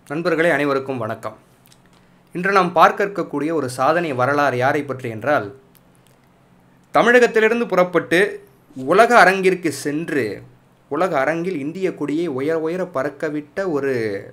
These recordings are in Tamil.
நண்பர்களே அனைவருக்கும் வணக்கம் இன்று நாம் பார்க்க இருக்கக்கூடிய ஒரு சாதனை வரலாறு யாரை பற்றி என்றால் தமிழகத்திலிருந்து புறப்பட்டு உலக அரங்கிற்கு சென்று உலக அரங்கில் இந்திய கொடியை உயர உயர பறக்கவிட்ட ஒரு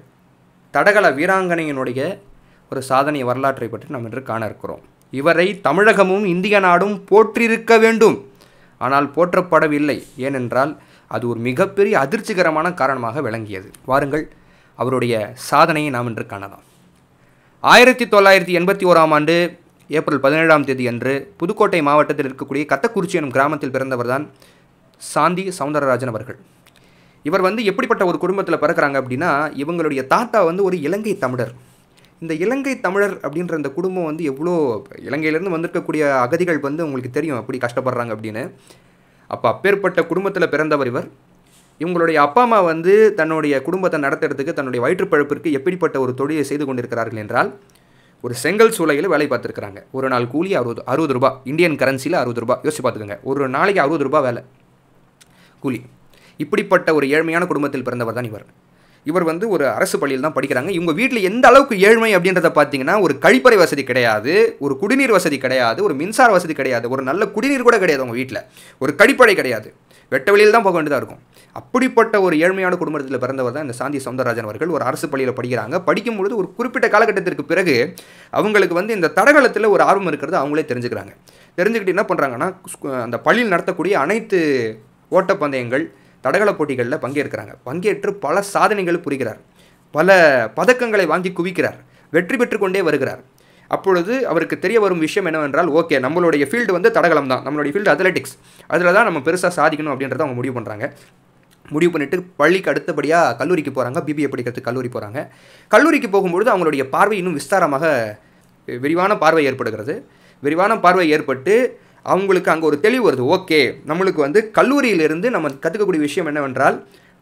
தடகள வீராங்கனையினுடைய ஒரு சாதனை வரலாற்றை பற்றி நாம் இன்று காண இருக்கிறோம் இவரை தமிழகமும் இந்திய நாடும் போற்றிருக்க வேண்டும் ஆனால் போற்றப்படவில்லை ஏனென்றால் அது ஒரு மிகப்பெரிய அதிர்ச்சிகரமான காரணமாக விளங்கியது வாருங்கள் அவருடைய சாதனையை நாம் இன்று காணலாம் ஆயிரத்தி தொள்ளாயிரத்தி எண்பத்தி ஓராம் ஆண்டு ஏப்ரல் பதினேழாம் தேதி அன்று புதுக்கோட்டை மாவட்டத்தில் இருக்கக்கூடிய கத்தக்குறிச்சி எனும் கிராமத்தில் பிறந்தவர்தான் சாந்தி சவுந்தரராஜன் அவர்கள் இவர் வந்து எப்படிப்பட்ட ஒரு குடும்பத்தில் பிறக்கிறாங்க அப்படின்னா இவங்களுடைய தாத்தா வந்து ஒரு இலங்கை தமிழர் இந்த இலங்கை தமிழர் அப்படின்ற இந்த குடும்பம் வந்து எவ்வளோ இலங்கையிலேருந்து வந்திருக்கக்கூடிய அகதிகள் வந்து உங்களுக்கு தெரியும் எப்படி கஷ்டப்படுறாங்க அப்படின்னு அப்போ அப்பேற்பட்ட குடும்பத்தில் பிறந்தவர் இவர் இவங்களுடைய அப்பா அம்மா வந்து தன்னுடைய குடும்பத்தை நடத்துறதுக்கு தன்னுடைய வயிற்றுப்பழப்பிற்கு எப்படிப்பட்ட ஒரு தொழிலை செய்து கொண்டிருக்கிறார்கள் என்றால் ஒரு செங்கல் சூளையில் வேலை பார்த்துருக்குறாங்க ஒரு நாள் கூலி அறுபது அறுபது ரூபாய் இந்தியன் கரன்சியில் அறுபது ரூபாய் யோசிச்சு பார்த்துக்கோங்க ஒரு நாளைக்கு அறுபது ரூபாய் வேலை கூலி இப்படிப்பட்ட ஒரு ஏழ்மையான குடும்பத்தில் பிறந்தவர் தான் இவர் இவர் வந்து ஒரு அரசு பள்ளியில் தான் படிக்கிறாங்க இவங்க வீட்டில் எந்த அளவுக்கு ஏழ்மை அப்படின்றத பார்த்தீங்கன்னா ஒரு கழிப்பறை வசதி கிடையாது ஒரு குடிநீர் வசதி கிடையாது ஒரு மின்சார வசதி கிடையாது ஒரு நல்ல குடிநீர் கூட கிடையாது அவங்க வீட்டில் ஒரு கழிப்பறை கிடையாது வெட்ட வெளியில் தான் போக வேண்டியதாக இருக்கும் அப்படிப்பட்ட ஒரு ஏழ்மையான குடும்பத்தில் பிறந்தவர் தான் இந்த சாந்தி சவுந்தரராஜன் அவர்கள் ஒரு அரசு பள்ளியில் படிக்கிறாங்க படிக்கும்பொழுது ஒரு குறிப்பிட்ட காலகட்டத்திற்கு பிறகு அவங்களுக்கு வந்து இந்த தடகளத்தில் ஒரு ஆர்வம் இருக்கிறது அவங்களே தெரிஞ்சுக்கிறாங்க தெரிஞ்சுக்கிட்டு என்ன பண்ணுறாங்கன்னா அந்த பள்ளியில் நடத்தக்கூடிய அனைத்து ஓட்டப்பந்தயங்கள் தடகள போட்டிகளில் பங்கேற்கிறாங்க பங்கேற்று பல சாதனைகள் புரிகிறார் பல பதக்கங்களை வாங்கி குவிக்கிறார் வெற்றி பெற்று கொண்டே வருகிறார் அப்பொழுது அவருக்கு தெரிய வரும் விஷயம் என்னவென்றால் ஓகே நம்மளுடைய ஃபீல்டு வந்து தடகளம் தான் நம்மளுடைய ஃபீல்டு அத்லெட்டிக்ஸ் அதில் தான் நம்ம பெருசாக சாதிக்கணும் அப்படின்றத அவங்க முடிவு பண்ணுறாங்க முடிவு பண்ணிவிட்டு பள்ளிக்கு அடுத்தபடியாக கல்லூரிக்கு போகிறாங்க பிபிஏ படிக்கிறதுக்கு கல்லூரி போகிறாங்க கல்லூரிக்கு போகும்பொழுது அவங்களுடைய பார்வை இன்னும் விஸ்தாரமாக விரிவான பார்வை ஏற்படுகிறது விரிவான பார்வை ஏற்பட்டு அவங்களுக்கு அங்கே ஒரு தெளிவு வருது ஓகே நம்மளுக்கு வந்து கல்லூரியிலிருந்து நம்ம கற்றுக்கக்கூடிய விஷயம் என்னவென்றால்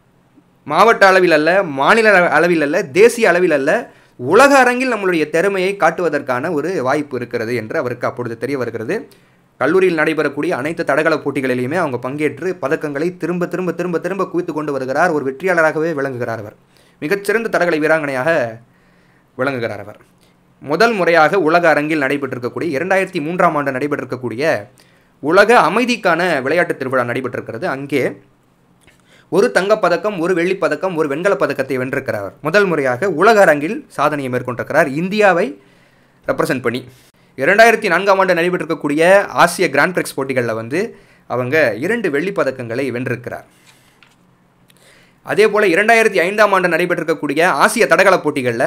மாவட்ட அளவில் அல்ல மாநில அளவில் அல்ல தேசிய அளவில் அல்ல உலக அரங்கில் நம்மளுடைய திறமையை காட்டுவதற்கான ஒரு வாய்ப்பு இருக்கிறது என்று அவருக்கு அப்பொழுது தெரிய வருகிறது கல்லூரியில் நடைபெறக்கூடிய அனைத்து தடகள போட்டிகளிலையுமே அவங்க பங்கேற்று பதக்கங்களை திரும்ப திரும்ப திரும்ப திரும்ப குவித்து கொண்டு வருகிறார் ஒரு வெற்றியாளராகவே விளங்குகிறார் அவர் மிகச்சிறந்த தடகள வீராங்கனையாக விளங்குகிறார் அவர் முதல் முறையாக உலக அரங்கில் நடைபெற்றிருக்கக்கூடிய இரண்டாயிரத்தி மூன்றாம் ஆண்டு நடைபெற்றிருக்கக்கூடிய உலக அமைதிக்கான விளையாட்டுத் திருவிழா நடைபெற்றிருக்கிறது அங்கே ஒரு தங்கப்பதக்கம் ஒரு வெள்ளிப்பதக்கம் ஒரு வெண்கலப் பதக்கத்தை வென்றிருக்கிறார் முதல் முறையாக உலக அரங்கில் சாதனையை மேற்கொண்டிருக்கிறார் இந்தியாவை ரெப்ரசன்ட் பண்ணி இரண்டாயிரத்தி நான்காம் ஆண்டு நடைபெற்றிருக்கக்கூடிய ஆசிய கிராண்ட் பிரிக்ஸ் போட்டிகளில் வந்து அவங்க இரண்டு வெள்ளிப் பதக்கங்களை வென்றிருக்கிறார் அதே போல் இரண்டாயிரத்தி ஐந்தாம் ஆண்டு நடைபெற்றிருக்கக்கூடிய ஆசிய தடகள போட்டிகளில்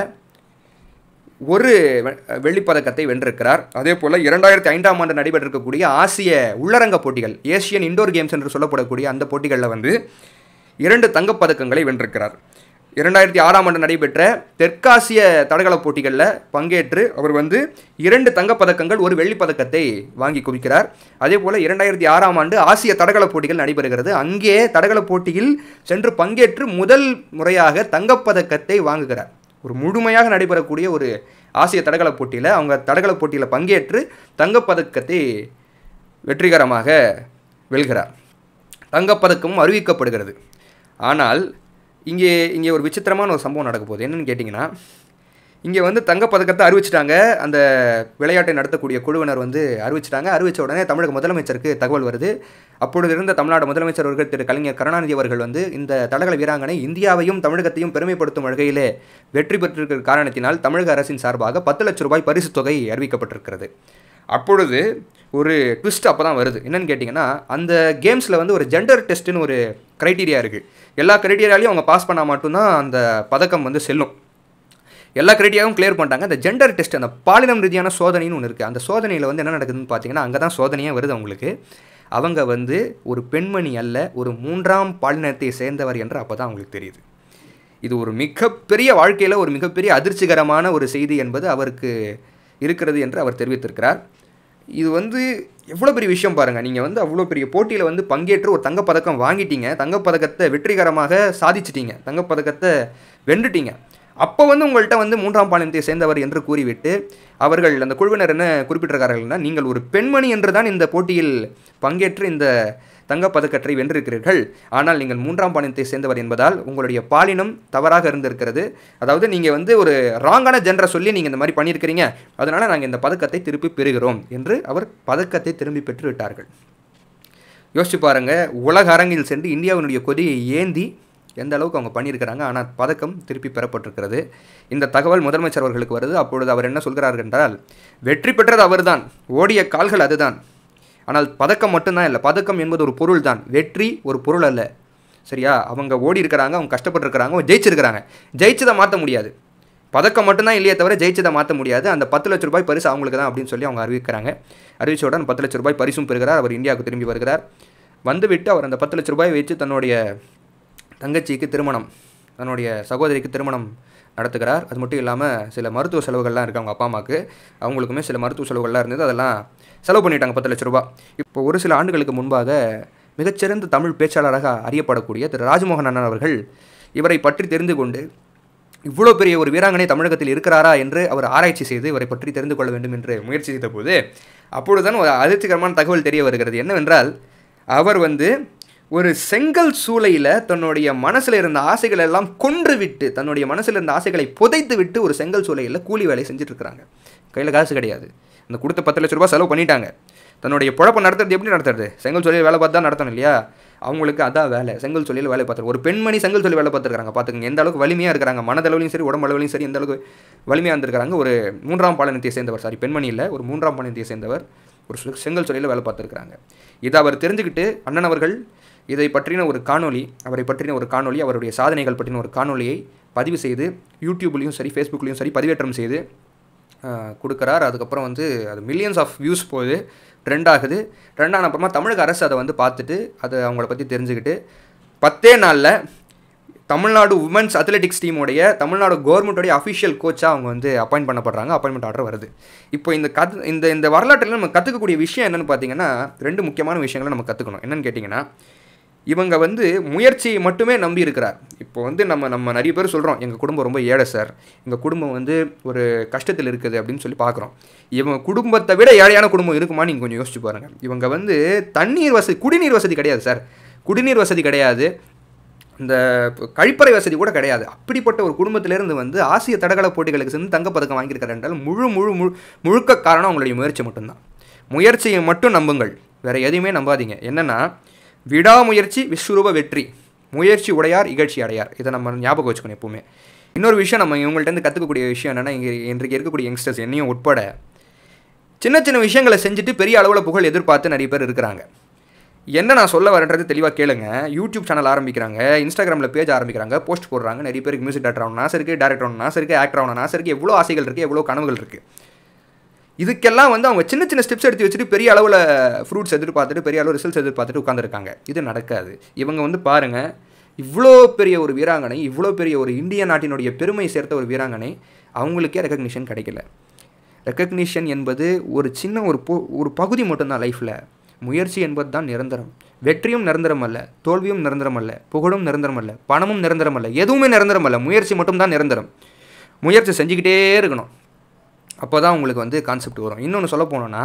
ஒரு வெள்ளிப்பதக்கத்தை வென்றிருக்கிறார் அதே போல் இரண்டாயிரத்தி ஐந்தாம் ஆண்டு நடைபெற்றிருக்கக்கூடிய ஆசிய உள்ளரங்க போட்டிகள் ஏசியன் இண்டோர் கேம்ஸ் என்று சொல்லப்படக்கூடிய அந்த போட்டிகளில் வந்து இரண்டு தங்கப்பதக்கங்களை வென்றிருக்கிறார் இரண்டாயிரத்தி ஆறாம் ஆண்டு நடைபெற்ற தெற்காசிய தடகள போட்டிகளில் பங்கேற்று அவர் வந்து இரண்டு தங்கப்பதக்கங்கள் ஒரு வெள்ளிப்பதக்கத்தை வாங்கி குவிக்கிறார் அதே போல் இரண்டாயிரத்தி ஆறாம் ஆண்டு ஆசிய தடகள போட்டிகள் நடைபெறுகிறது அங்கே தடகள போட்டியில் சென்று பங்கேற்று முதல் முறையாக தங்கப்பதக்கத்தை வாங்குகிறார் ஒரு முழுமையாக நடைபெறக்கூடிய ஒரு ஆசிய தடகள போட்டியில் அவங்க தடகள போட்டியில் பங்கேற்று தங்கப்பதக்கத்தை வெற்றிகரமாக வெல்கிறார் தங்கப்பதக்கமும் அறிவிக்கப்படுகிறது ஆனால் இங்கே இங்கே ஒரு விசித்திரமான ஒரு சம்பவம் நடக்க போகுது என்னென்னு கேட்டிங்கன்னா இங்கே வந்து தங்கப்பதக்கத்தை அறிவிச்சிட்டாங்க அந்த விளையாட்டை நடத்தக்கூடிய குழுவினர் வந்து அறிவிச்சிட்டாங்க அறிவித்த உடனே தமிழக முதலமைச்சருக்கு தகவல் வருது அப்பொழுது இருந்த தமிழ்நாடு முதலமைச்சர் அவர்கள் திரு கலைஞர் கருணாநிதி அவர்கள் வந்து இந்த தடகள வீராங்கனை இந்தியாவையும் தமிழகத்தையும் பெருமைப்படுத்தும் வகையிலே வெற்றி பெற்றிருக்கிற காரணத்தினால் தமிழக அரசின் சார்பாக பத்து லட்சம் ரூபாய் பரிசு தொகை அறிவிக்கப்பட்டிருக்கிறது அப்பொழுது ஒரு ட்விஸ்ட் அப்போ தான் வருது என்னென்னு கேட்டிங்கன்னா அந்த கேம்ஸில் வந்து ஒரு ஜெண்டர் டெஸ்ட்டுன்னு ஒரு க்ரைட்டீரியா இருக்குது எல்லா க்ரைட்டீரியாலையும் அவங்க பாஸ் பண்ணால் மட்டும்தான் அந்த பதக்கம் வந்து செல்லும் எல்லா கிரைட்டீரியாவும் கிளியர் பண்ணிட்டாங்க அந்த ஜெண்டர் டெஸ்ட் அந்த பாலினம் ரீதியான சோதனைன்னு ஒன்று இருக்குது அந்த சோதனையில் வந்து என்ன நடக்குதுன்னு பார்த்தீங்கன்னா அங்கே தான் சோதனையே வருது அவங்களுக்கு அவங்க வந்து ஒரு பெண்மணி அல்ல ஒரு மூன்றாம் பாலினத்தை சேர்ந்தவர் என்று அப்போ தான் அவங்களுக்கு தெரியுது இது ஒரு மிகப்பெரிய வாழ்க்கையில் ஒரு மிகப்பெரிய அதிர்ச்சிகரமான ஒரு செய்தி என்பது அவருக்கு இருக்கிறது என்று அவர் தெரிவித்திருக்கிறார் இது வந்து எவ்வளோ பெரிய விஷயம் பாருங்கள் நீங்கள் வந்து அவ்வளோ பெரிய போட்டியில் வந்து பங்கேற்று ஒரு தங்கப்பதக்கம் வாங்கிட்டீங்க தங்கப்பதக்கத்தை வெற்றிகரமாக சாதிச்சிட்டீங்க தங்கப்பதக்கத்தை வென்றுட்டீங்க அப்போ வந்து உங்கள்கிட்ட வந்து மூன்றாம் பாலினத்தை சேர்ந்தவர் என்று கூறிவிட்டு அவர்கள் அந்த குழுவினர் என்ன குறிப்பிட்டிருக்கிறார்கள்னா நீங்கள் ஒரு பெண்மணி என்று தான் இந்த போட்டியில் பங்கேற்று இந்த தங்கப்பதக்கற்றை வென்றிருக்கிறீர்கள் ஆனால் நீங்கள் மூன்றாம் பாலினத்தை சேர்ந்தவர் என்பதால் உங்களுடைய பாலினம் தவறாக இருந்திருக்கிறது அதாவது நீங்கள் வந்து ஒரு ராங்கான ஜென்ரை சொல்லி நீங்கள் இந்த மாதிரி பண்ணியிருக்கிறீங்க அதனால் நாங்கள் இந்த பதக்கத்தை திருப்பி பெறுகிறோம் என்று அவர் பதக்கத்தை திரும்பி பெற்று விட்டார்கள் யோசிச்சு பாருங்க உலக அரங்கில் சென்று இந்தியாவினுடைய கொடியை ஏந்தி எந்த அளவுக்கு அவங்க பண்ணியிருக்கிறாங்க ஆனால் பதக்கம் திருப்பி பெறப்பட்டிருக்கிறது இந்த தகவல் முதலமைச்சர் அவர்களுக்கு வருது அப்பொழுது அவர் என்ன சொல்கிறார் என்றால் வெற்றி பெற்றது அவர்தான் ஓடிய கால்கள் அதுதான் ஆனால் பதக்கம் மட்டும்தான் இல்லை பதக்கம் என்பது ஒரு பொருள் தான் வெற்றி ஒரு பொருள் அல்ல சரியா அவங்க ஓடி இருக்கிறாங்க அவங்க கஷ்டப்பட்டுருக்கிறாங்க அவங்க ஜெயிச்சிருக்கிறாங்க ஜெயிச்சதை மாற்ற முடியாது பதக்கம் மட்டும்தான் இல்லையே தவிர ஜெயிச்சதை மாற்ற முடியாது அந்த பத்து லட்ச ரூபாய் பரிசு அவங்களுக்கு தான் அப்படின்னு சொல்லி அவங்க அறிவிக்கிறாங்க அறிவிச்ச உடனே பத்து லட்ச ரூபாய் பரிசும் பெறுகிறார் அவர் இந்தியாவுக்கு திரும்பி வருகிறார் வந்துவிட்டு அவர் அந்த பத்து லட்ச ரூபாய் வச்சு தன்னுடைய தங்கச்சிக்கு திருமணம் தன்னுடைய சகோதரிக்கு திருமணம் நடத்துகிறார் அது மட்டும் இல்லாமல் சில மருத்துவ செலவுகள்லாம் இருக்குது அவங்க அப்பா அம்மாவுக்கு அவங்களுக்குமே சில மருத்துவ செலவுகள்லாம் இருந்தது அதெல்லாம் செலவு பண்ணிட்டாங்க பத்து லட்ச ரூபாய் இப்போ ஒரு சில ஆண்டுகளுக்கு முன்பாக மிகச்சிறந்த தமிழ் பேச்சாளராக அறியப்படக்கூடிய திரு ராஜமோகன் அண்ணன் அவர்கள் இவரை பற்றி தெரிந்து கொண்டு இவ்வளோ பெரிய ஒரு வீராங்கனை தமிழகத்தில் இருக்கிறாரா என்று அவர் ஆராய்ச்சி செய்து இவரை பற்றி தெரிந்து கொள்ள வேண்டும் என்று முயற்சி செய்த போது அப்பொழுதுதான் ஒரு அதிர்ச்சிகரமான தகவல் தெரிய வருகிறது என்னவென்றால் அவர் வந்து ஒரு செங்கல் சூளையில் தன்னுடைய மனசில் இருந்த ஆசைகள் எல்லாம் கொன்று விட்டு தன்னுடைய மனசில் இருந்த ஆசைகளை புதைத்து விட்டு ஒரு செங்கல் சூளையில் கூலி வேலை செஞ்சுட்டு இருக்கிறாங்க கையில் காசு கிடையாது அந்த கொடுத்த பத்து லட்ச ரூபாய் செலவு பண்ணிட்டாங்க தன்னுடைய குழப்பம் நடத்துறது எப்படி நடத்துறது செங்கல் சொல்லியில் வேலை பார்த்து தான் நடத்தணும் இல்லையா அவங்களுக்கு அதான் வேலை செங்கல் சொல்லியில் வேலை பார்த்துரு ஒரு பெண்மணி செங்கல் சொல்லி வேலை பார்த்துருக்காங்க பார்த்துக்கங்க எந்த அளவுக்கு வலிமையாக இருக்கிறாங்க மனதளவுலையும் சரி உடம்பளவுலையும் சரி எந்த அளவுக்கு வலிமையாக இருந்திருக்காங்க ஒரு மூன்றாம் பாலினத்தை சேர்ந்தவர் சாரி பெண்மணி இல்லை ஒரு மூன்றாம் பாலினத்தை சேர்ந்தவர் ஒரு செ- செங்கல் சொல்லியில் வேலை பார்த்துருக்காங்க இதை அவர் தெரிஞ்சுக்கிட்டு அண்ணன் அவர்கள் இதை பற்றின ஒரு காணொளி அவரை பற்றின ஒரு காணொளி அவருடைய சாதனைகள் பற்றின ஒரு காணொளியை பதிவு செய்து யூடியூப்லேயும் சரி ஃபேஸ்புக்லேயும் சரி பதிவேற்றம் செய்து ஆஹ், கொடுக்குறார் அதுக்கப்புறம் வந்து அது மில்லியன்ஸ் ஆஃப் வியூஸ் போகுது ட்ரெண்ட் ஆகுது ட்ரெண்ட் ஆன அப்புறமா தமிழக அரசு அதை வந்து பார்த்துட்டு அதை அவங்கள பற்றி தெரிஞ்சுக்கிட்டு பத்தே நாளில் தமிழ்நாடு உமன்ஸ் அத்லெட்டிக்ஸ் டீமுடைய தமிழ்நாடு கவர்மெண்ட்டோடைய அஃபிஷியல் கோச்சாக அவங்க வந்து அப்பாயின்ட் பண்ணப்படுறாங்க அப்பாயின்மெண்ட் ஆர்டர் வருது இப்போ இந்த கத் இந்த இந்த வரலாற்றில் நம்ம கற்றுக்கக்கூடிய விஷயம் என்னென்னு பார்த்தீங்கன்னா ரெண்டு முக்கியமான விஷயங்களை நம்ம கற்றுக்கணும் என்னென்னு கேட்டிங்கன்னா இவங்க வந்து முயற்சியை மட்டுமே நம்பி இருக்கிறார் இப்போ வந்து நம்ம நம்ம நிறைய பேர் சொல்கிறோம் எங்கள் குடும்பம் ரொம்ப ஏழை சார் எங்கள் குடும்பம் வந்து ஒரு கஷ்டத்தில் இருக்குது அப்படின்னு சொல்லி பார்க்குறோம் இவங்க குடும்பத்தை விட ஏழையான குடும்பம் இருக்குமா நீங்கள் கொஞ்சம் யோசிச்சு பாருங்கள் இவங்க வந்து தண்ணீர் வசதி குடிநீர் வசதி கிடையாது சார் குடிநீர் வசதி கிடையாது இந்த கழிப்பறை வசதி கூட கிடையாது அப்படிப்பட்ட ஒரு குடும்பத்திலிருந்து வந்து ஆசிய தடகள போட்டிகளுக்கு சென்று தங்கப்பதக்கம் வாங்கியிருக்காரு என்றால் முழு முழு முழு முழுக்க காரணம் உங்களுடைய முயற்சி மட்டும்தான் முயற்சியை மட்டும் நம்புங்கள் வேறு எதையுமே நம்பாதீங்க என்னென்னா விடாமுயற்சி விஸ்வரூப வெற்றி முயற்சி உடையார் இகழ்ச்சி அடையார் இதை நம்ம ஞாபகம் வச்சுக்கணும் எப்பவுமே இன்னொரு விஷயம் நம்ம இவங்கள்ட்ட கற்றுக்கக்கூடிய விஷயம் என்னென்னா இங்கே இன்றைக்கு இருக்கக்கூடிய யங்ஸ்டர்ஸ் என்னையும் உட்பட சின்ன சின்ன விஷயங்களை செஞ்சுட்டு பெரிய அளவில் புகழ் எதிர்பார்த்து நிறைய பேர் இருக்கிறாங்க என்ன நான் சொல்ல வரேன்றது தெளிவாக கேளுங்க யூடியூப் சேனல் ஆரம்பிக்கிறாங்க இன்ஸ்டாகிராமில் பேஜ் ஆரம்பிக்கிறாங்க போஸ்ட் போடுறாங்க நிறைய பேருக்கு மியூசிக் டேரக்டர் ஆகணும் ஆசை இருக்குது டேரக்டர் ஆகணும் ஆசை இருக்குது ஆக்டர் ஆகணும் ஆசை இருக்குது எவ்வளோ ஆசைகள் இருக்குது எவ்வளோ கனவுகள் இருக்குது இதுக்கெல்லாம் வந்து அவங்க சின்ன சின்ன ஸ்டெப்ஸ் எடுத்து வச்சுட்டு பெரிய அளவில் ஃப்ரூட்ஸ் எதிர்பார்த்துட்டு பெரிய அளவு ரிசல்ட்ஸ் எதிர்பார்த்துட்டு உட்காந்துருக்காங்க இது நடக்காது இவங்க வந்து பாருங்கள் இவ்வளோ பெரிய ஒரு வீராங்கனை இவ்வளோ பெரிய ஒரு இந்திய நாட்டினுடைய பெருமை சேர்த்த ஒரு வீராங்கனை அவங்களுக்கே ரெக்கக்னிஷன் கிடைக்கல ரெக்கக்னிஷன் என்பது ஒரு சின்ன ஒரு பொ ஒரு பகுதி மட்டும்தான் லைஃப்பில் முயற்சி என்பது தான் நிரந்தரம் வெற்றியும் நிரந்தரம் அல்ல தோல்வியும் நிரந்தரம் அல்ல புகழும் நிரந்தரம் அல்ல பணமும் நிரந்தரம் அல்ல எதுவுமே நிரந்தரம் அல்ல முயற்சி மட்டும்தான் நிரந்தரம் முயற்சி செஞ்சுக்கிட்டே இருக்கணும் அப்போ தான் உங்களுக்கு வந்து கான்செப்ட் வரும் இன்னொன்று சொல்ல போனோன்னா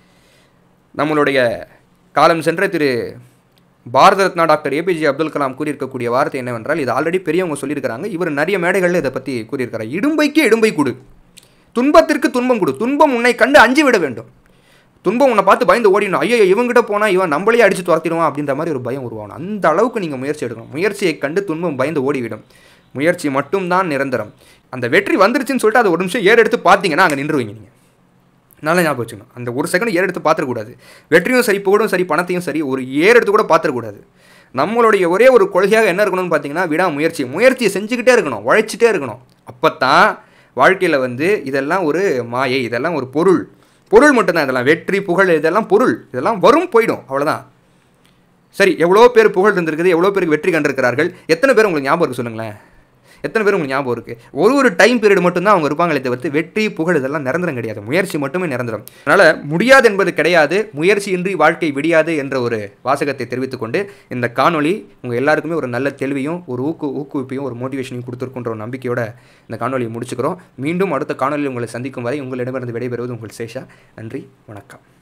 நம்மளுடைய காலம் சென்ற திரு பாரத ரத்னா டாக்டர் ஏபிஜே அப்துல் கலாம் கூறியிருக்கக்கூடிய வார்த்தை என்னவென்றால் இது ஆல்ரெடி பெரியவங்க சொல்லியிருக்கிறாங்க இவர் நிறைய மேடைகளில் இதை பற்றி கூறியிருக்கிறார் இடும்பைக்கு இடும்பை கொடு துன்பத்திற்கு துன்பம் கொடு துன்பம் உன்னை கண்டு அஞ்சு விட வேண்டும் துன்பம் உன்னை பார்த்து பயந்து ஓடிடணும் ஐயோ இவங்கிட்ட போனால் இவன் நம்மளே அடித்து துரத்திடுவான் அப்படின்ற மாதிரி ஒரு பயம் உருவாகணும் அந்த அளவுக்கு நீங்கள் முயற்சி எடுக்கணும் முயற்சியை கண்டு துன்பம் பயந்து ஓடிவிடும் முயற்சி மட்டும்தான் நிரந்தரம் அந்த வெற்றி வந்துருச்சுன்னு சொல்லிட்டு அதை ஒரு நிமிஷம் ஏறு எடுத்து பார்த்தீங்கன்னா அங்கே நின்றுவீங்க நீங்கள் நல்லா ஞாபகம் வச்சுக்கணும் அந்த ஒரு செகண்ட் ஏறு எடுத்து பார்த்துடக்கூடாது வெற்றியும் சரி புகழும் சரி பணத்தையும் சரி ஒரு ஏறு எடுத்து கூட பார்த்துடக்கூடாது நம்மளுடைய ஒரே ஒரு கொள்கையாக என்ன இருக்கணும்னு பார்த்தீங்கன்னா விடா முயற்சி முயற்சியை செஞ்சுக்கிட்டே இருக்கணும் உழைச்சிட்டே இருக்கணும் அப்போ தான் வாழ்க்கையில் வந்து இதெல்லாம் ஒரு மாயை இதெல்லாம் ஒரு பொருள் பொருள் மட்டும்தான் இதெல்லாம் வெற்றி புகழ் இதெல்லாம் பொருள் இதெல்லாம் வரும் போயிடும் அவ்வளோதான் சரி எவ்வளோ பேர் புகழ் இருந்திருக்குது எவ்வளோ பேருக்கு வெற்றி கண்டிருக்கிறார்கள் எத்தனை பேர் உங்களுக்கு ஞாபகம் இருக்கு சொல்லுங்களேன் எத்தனை பேர் உங்களுக்கு ஞாபகம் இருக்குது ஒரு ஒரு டைம் பீரியட் மட்டும்தான் அவங்க இருப்பாங்களே தவிர்த்து வெற்றி புகழ் இதெல்லாம் நிரந்தரம் கிடையாது முயற்சி மட்டுமே நிரந்தரம் அதனால் முடியாது என்பது கிடையாது முயற்சியின்றி வாழ்க்கை விடியாது என்ற ஒரு வாசகத்தை தெரிவித்துக்கொண்டு இந்த காணொளி உங்கள் எல்லாருக்குமே ஒரு நல்ல தெளிவையும் ஒரு ஊக்கு ஊக்குவிப்பையும் ஒரு மோட்டிவேஷனையும் கொடுத்துருக்குன்ற ஒரு நம்பிக்கையோட இந்த காணொலியை முடிச்சுக்கிறோம் மீண்டும் அடுத்த காணொலியில் உங்களை சந்திக்கும் வரை உங்களிடமிருந்து விடைபெறுவது உங்கள் சேஷா நன்றி வணக்கம்